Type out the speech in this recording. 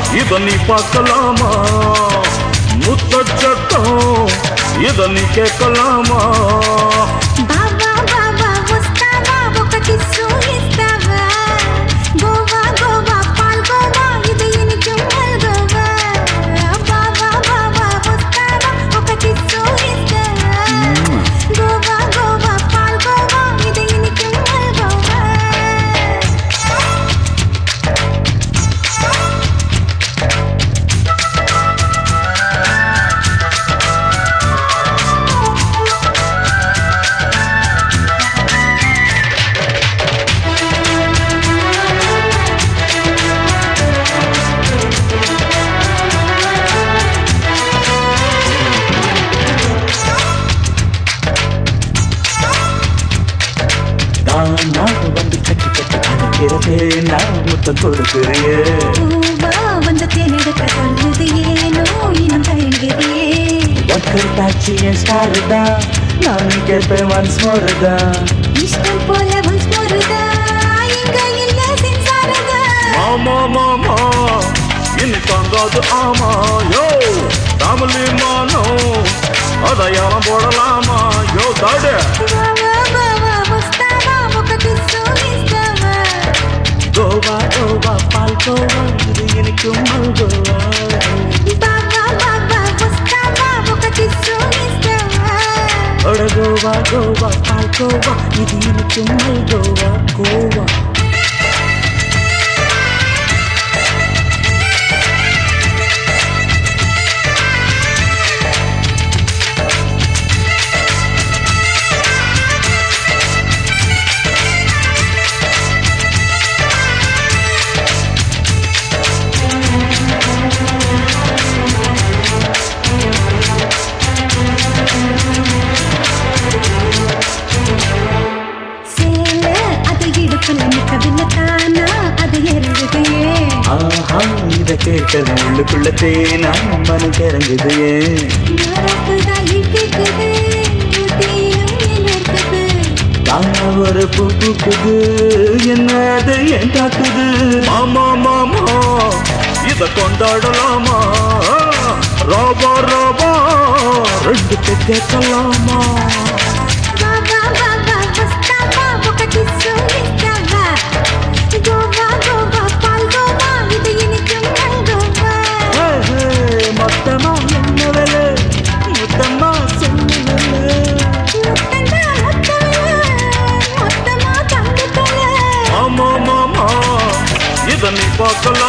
இத நீ பார்க்கலாமா முத்தச்சட்டம் இத நீ கேட்கலாமா బాబా బాబా వస్తావా ఒక కిస్సు ఇస్తావా గోవా గోవా పాల్గోవా ఇది ఇనికి మల్గోవా బాబా బాబా వస్తావా ఒక కిస్సు ఇస్తావా గోవా గోవా పాల్గోవా ఇది ఇనికి మల్గోవా தானா வந்து கட்டி கட்டி அழைக்கிறதே நான் முத்தம் கொடுக்கிறியே பூவா வந்து தேனெடுக்க சொல்லுது ஏனோ இனம் தயங்குதே ஒக்கர் டாச்சி என் ஸ்டார் தான் நான் கேட்பேன் ஒன்ஸ் மோர் தான் இஷ்டம் போல ஒன்ஸ் மோருதா இங்க இல்ல சென்சாரதா ஆமா மாமா இனி தாங்காது ஆமா யோ தமிழி மானோ அதையாரம் போடலாமா யோ தாடு బావా బావా వస్తావా ఒక కిస్సు ఇస్తావా கோவா கோவா பால் கோவா இது எனக்கு மல்கோவா బావా బావా వస్తావా ఒక కిస్సు ఇస్తావా அட கோவா கோவா பால் கோவா இது எனக்கு மல்கோவா கோவா சேல அது இடுப்புல நிக்கவில்லை தானா அது எருகுதையே ஆஹா இத கேட்டது உள்ளுக்குள்ள தேனா மனம் கிறங்குது ஏன் மரப்புதா இட்டிக்குது ஊட்டியிலும் இருக்குது தானா ஒரு பூ பூக்குது என்னது ஏன் காக்குது மாமா மாமா இத கொண்டாடலாமா ராபா ராபா ரெண்டு பேர் கேட்கலாமா బాబా బాబా వస్తావా ఒక కిస్సు ఇస్తావా గోవా గోవా పాల్గోవా ఇది ఇనికి మల్గోవా ஹே, ஹே, மொத்தமா என்ன வேலை மொத்தமா சொன்ன முத்தண்டா முத்தவள மொத்தமா தந்துட்டல ஆமா மாமா இத நீ பார்க்கலாம்